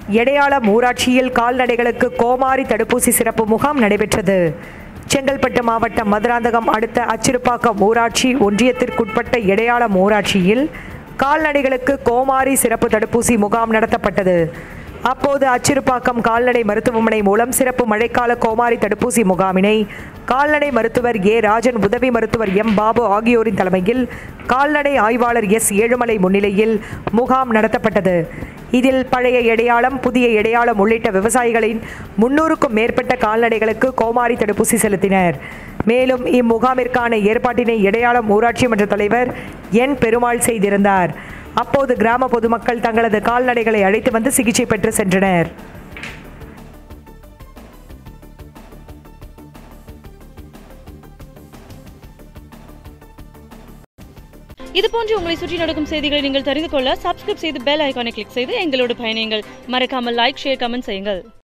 எடையாளம் ஊராட்சியில் கால்நடைகளுக்கு கோமாரி தடுப்பூசி சிறப்பு முகாம் நடைபெற்றது செங்கல்பட்டு மாவட்டம் மதுராந்தகம் அடுத்த அச்சிறுப்பாக்கம் ஊராட்சி ஒன்றியத்திற்குட்பட்ட எடையாளம் ஊராட்சியில் கால்நடைகளுக்கு கோமாரி சிறப்பு தடுப்பூசி முகாம் நடத்தப்பட்டது அப்போது அச்சிறுப்பாக்கம் கால்நடை மருத்துவமனை மூலம் சிறப்பு மழைக்கால கோமாரி தடுப்பூசி முகாமினை கால்நடை மருத்துவர் ஏ ராஜன் உதவி மருத்துவர் எம் பாபு ஆகியோரின் தலைமையில் கால்நடை ஆய்வாளர் எஸ் ஏழுமலை முன்னிலையில் முகாம் நடத்தப்பட்டது இதில் பழைய எடையாளம் புதிய எடையாளம் உள்ளிட்ட விவசாயிகளின் முன்னூறுக்கும் மேற்பட்ட கால்நடைகளுக்கு கோமாரி தடுப்பூசி செலுத்தினர் மேலும் இம்முகாமிற்கான ஏற்பாட்டினை எடையாளம் ஊராட்சி மன்ற தலைவர் என் பெருமாள் செய்திருந்தார் அப்போது கிராம பொதுமக்கள் தங்களது கால்நடைகளை அழைத்து வந்து சிகிச்சை பெற்று சென்றனர் இது போன்று உங்களை சுற்றி நடக்கும் செய்திகளை நீங்கள் தெரிந்து கொள்ள சப்ஸ்கிரைப் செய்து பெல் ஐகானை கிளிக் செய்து எங்களோடு பயணியுங்கள் மறக்காமல் லைக் ஷேர் கமெண்ட் செய்யுங்கள்